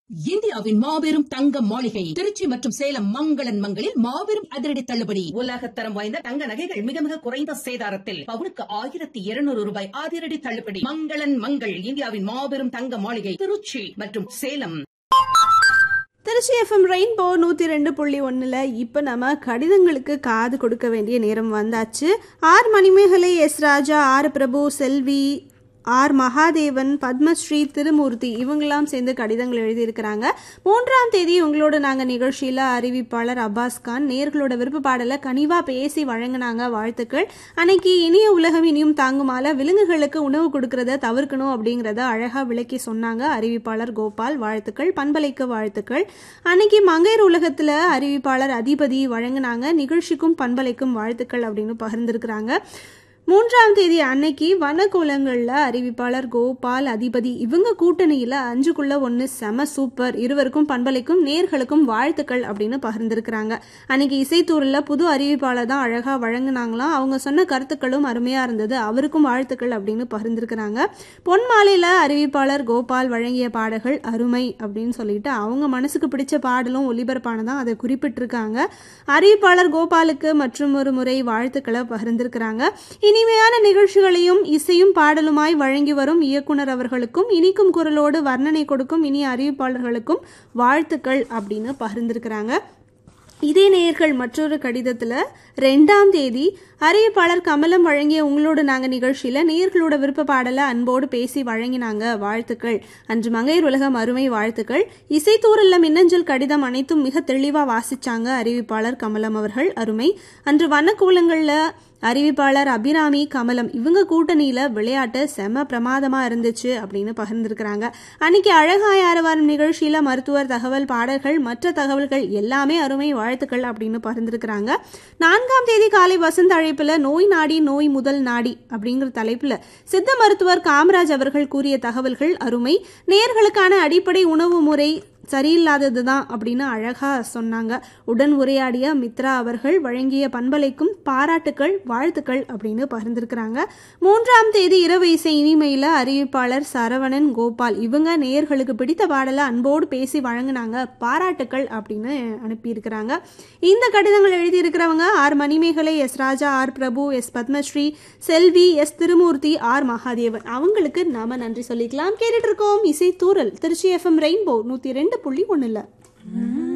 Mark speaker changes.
Speaker 1: இந்தியாவின் மாபெரும் தங்க மாளிகை திருச்சி மற்றும் சேலம் மங்களன் மங்களில் மாபெரும் அதிரடி தள்ளுபடி உலகத்தரம் வாய்ந்த தங்க நகைகள் மிக மிக குறைந்த சேதாரத்தில் பவுனுக்கு ஆயிரத்தி இருநூறு ரூபாய் அதிரடி தள்ளுபடி மங்களன் மங்கள் இந்தியாவின் மாபெரும் தங்க மாளிகை திருச்சி மற்றும் சேலம்
Speaker 2: திருச்சி எஃப்எம் ரெயின்போ நூற்றி ரெண்டு புள்ளி ஒன்றில் இப்போ நம்ம கடிதங்களுக்கு காது கொடுக்க வேண்டிய நேரம் வந்தாச்சு R Manimegalai S Raja R Prabhu Selvi R Mahadevan Padmashri Thirumoorthy இவங்கெல்லாம் சேர்ந்து கடிதங்கள் எழுதியிருக்கிறாங்க மூன்றாம் தேதி உங்களோட நாங்கள் நிகழ்ச்சியில் அறிவிப்பாளர் அப்பாஸ் கான் நேர்களோட விருப்ப பாடலை கனிவாக பேசி வழங்கினாங்க வாழ்த்துக்கள் அன்னைக்கு இனிய உலகம் இனியும் தாங்குமால விலங்குகளுக்கு உணவு கொடுக்கறத தவிர்க்கணும் அப்படிங்கிறத அழகாக விளக்கி சொன்னாங்க அறிவிப்பாளர் கோபால் வாழ்த்துக்கள் பண்பலைக்கு வாழ்த்துக்கள் அன்னைக்கு மங்கையர் உலகத்தில் அறிவிப்பாளர் அதிபதி வழங்கினாங்க நிகழ்ச்சிக்கும் பண்பலைக்கும் வாழ்த்துக்கள் அப்படின்னு பகிர்ந்திருக்கிறாங்க மூன்றாம் தேதி அன்னைக்கு வனக்குலங்களில் அறிவிப்பாளர் கோபால் அதிபதி இவங்க கூட்டணியில் அஞ்சுக்குள்ள ஒன்று செம சூப்பர் இருவருக்கும் பண்பலைக்கும் நேர்களுக்கும் வாழ்த்துக்கள் அப்படின்னு பகிர்ந்திருக்கிறாங்க அன்னைக்கு இசைத்தூரில் புது அறிவிப்பாளர் தான் அழகாக வழங்கினாங்களாம் அவங்க சொன்ன கருத்துக்களும் அருமையாக இருந்தது அவருக்கும் வாழ்த்துக்கள் அப்படின்னு பகிர்ந்திருக்கிறாங்க பொன் மாலையில் அறிவிப்பாளர் கோபால் வழங்கிய பாடல்கள் அருமை அப்படின்னு சொல்லிட்டு அவங்க மனசுக்கு பிடிச்ச பாடலும் ஒலிபரப்பானதான் அதை குறிப்பிட்டிருக்காங்க அறிவிப்பாளர் கோபாலுக்கு மற்றும் ஒரு முறை வாழ்த்துக்களை பகிர்ந்திருக்கிறாங்க இனிமையான நிகழ்ச்சிகளையும் இசையும் பாடலுமாய் வழங்கி வரும் இயக்குனர் அவர்களுக்கும் இனிக்கும் குரலோடு வர்ணனை கொடுக்கும் இனி அறிவிப்பாளர்களுக்கும் வாழ்த்துக்கள் அப்படின்னு பகிர்ந்திருக்கிறாங்க இதே நேயர்கள் மற்றொரு கடிதத்தில் ரெண்டாம் தேதி அறிவிப்பாளர் கமலம் வழங்கிய உங்களோட நாங்கள் நிகழ்ச்சியில் நேயர்களோட விருப்ப பாடலை அன்போடு பேசி வழங்கினாங்க வாழ்த்துக்கள் அன்று மங்கையர் உலகம் அருமை வாழ்த்துக்கள் இசைத்தூரல்ல மின்னஞ்சல் கடிதம் அனைத்தும் மிக தெளிவாக வாசிச்சாங்க அறிவிப்பாளர் கமலம் அவர்கள் அருமை அன்று வண்ணக்கூலங்களில் அறிவிப்பாளர் அபிராமி கமலம் இவங்க கூட்டணியில விளையாட்டு செம பிரமாதமா இருந்துச்சு அப்படின்னு பகிர்ந்திருக்கிறாங்க அன்னைக்கு அழகாய் ஆரவாரம் நிகழ்ச்சியில மருத்துவர் தகவல் பாடல்கள் மற்ற தகவல்கள் எல்லாமே அருமை வாழ்த்துக்கள் அப்படின்னு பகிர்ந்திருக்கிறாங்க நான்காம் தேதி காலை வசந்த அழைப்புல நோய் நாடி நோய் முதல் நாடி அப்படிங்கிற தலைப்புல சித்த மருத்துவர் காமராஜ் அவர்கள் கூறிய தகவல்கள் அருமை நேர்களுக்கான அடிப்படை உணவு முறை சரியில்லாதது தான் அப்படின்னு அழகா சொன்னாங்க உடன் உரையாடிய மித்ரா அவர்கள் வழங்கிய பண்பலைக்கும் பாராட்டுக்கள் வாழ்த்துக்கள் அப்படின்னு பகிர்ந்திருக்கிறாங்க மூன்றாம் தேதி இரவு இசை இனிமையில அறிவிப்பாளர் சரவணன் கோபால் இவங்க நேயர்களுக்கு பிடித்த பாடலை அன்போடு பேசி வழங்கினாங்க பாராட்டுக்கள் அப்படின்னு அனுப்பியிருக்கிறாங்க இந்த கடிதங்கள் எழுதியிருக்கிறவங்க R Manimegalai S Raja R Prabhu S Padmashri Selvi S Thirumoorthy R Mahadevan அவங்களுக்கு நாம நன்றி சொல்லிக்கலாம் கேட்டுட்டு இருக்கோம் இசை தூரல் திருச்சி எஃப்எம் ரெயின்போ நூத்தி ரெண்டு புள்ளி ஒண்ணுல